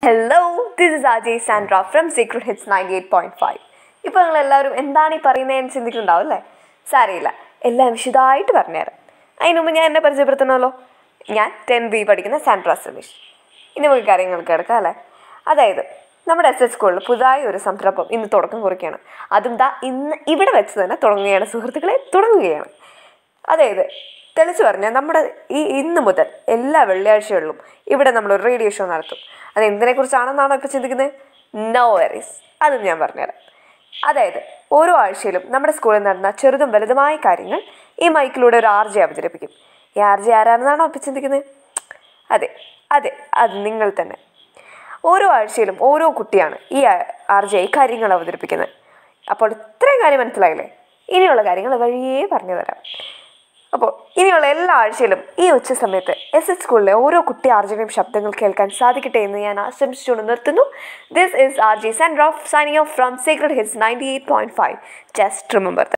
hello this is Ajay Sandra from secret hits ninety eight point five ഇപ്പോൾ നിങ്ങൾ എല്ലാവരും എന്താണ് ഈ പറയുന്നതെന്ന് ചിന്തിക്കുന്നുണ്ടാവും അല്ലേ സാരയില്ല എല്ലാം വിശദമായിട്ട് പറഞ്ഞുതരാം അതിന് മുമ്പ് ഞാൻ എന്നെ പരിചയപ്പെടുത്തണമല്ലോ ഞാൻ ടെൻ ബി പഠിക്കുന്ന സാൻഡ്ര സുമേഷ് ഇനി നമുക്ക് കാര്യങ്ങൾക്ക് കിടക്കാം അല്ലേ അതായത് നമ്മുടെ എസ് എസ് സ്കൂളിൽ പുതുതായി ഒരു സംരംഭം ഇന്ന് തുടക്കം കുറിക്കുകയാണ് അതും ദാ ഇന്ന് ഇവിടെ വെച്ച് തന്നെ തുടങ്ങുകയാണ് സുഹൃത്തുക്കളെ തുടങ്ങുകയാണ് അതായത് തെളിച്ചു പറഞ്ഞാൽ നമ്മുടെ ഈ ഇന്ന് മുതൽ എല്ലാ വെള്ളിയാഴ്ചകളിലും ഇവിടെ നമ്മൾ ഒരു റേഡിയോ ഷോ നടത്തും അത് എന്തിനെക്കുറിച്ചാണെന്നാണോ ഇപ്പോൾ ചിന്തിക്കുന്നത് നോ വെറീസ് അതും ഞാൻ പറഞ്ഞുതരാം അതായത് ഓരോ ആഴ്ചയിലും നമ്മുടെ സ്കൂളിൽ നടന്ന ചെറുതും വലുതുമായ കാര്യങ്ങൾ ഈ മൈക്കിലൂടെ ഒരു ആർ ജെ അവതരിപ്പിക്കും ഈ ആർ ജെ ആരാണെന്നാണോ ഇപ്പോൾ ചിന്തിക്കുന്നത് അതെ അതെ അത് നിങ്ങൾ തന്നെ ഓരോ ആഴ്ചയിലും ഓരോ കുട്ടിയാണ് ഈ ആർ ജെ ഈ കാര്യങ്ങൾ അവതരിപ്പിക്കുന്നത് അപ്പോൾ ഇത്രയും കാര്യം മനസ്സിലായില്ലേ ഇനിയുള്ള കാര്യങ്ങൾ വഴിയേ പറഞ്ഞു തരാം അപ്പോൾ ഇനിയുള്ള എല്ലാ ആഴ്ചയിലും ഈ ഉച്ച സമയത്ത് എസ് എസ് സ്കൂളിലെ ഓരോ കുട്ടി ആർജനെയും ശബ്ദങ്ങൾ കേൾക്കാൻ സാധിക്കട്ടെ എന്ന് ഞാൻ ആശംസിച്ചുകൊണ്ട് നിർത്തുന്നു this is R J send of signing off from secret hits ninety eight point five just remember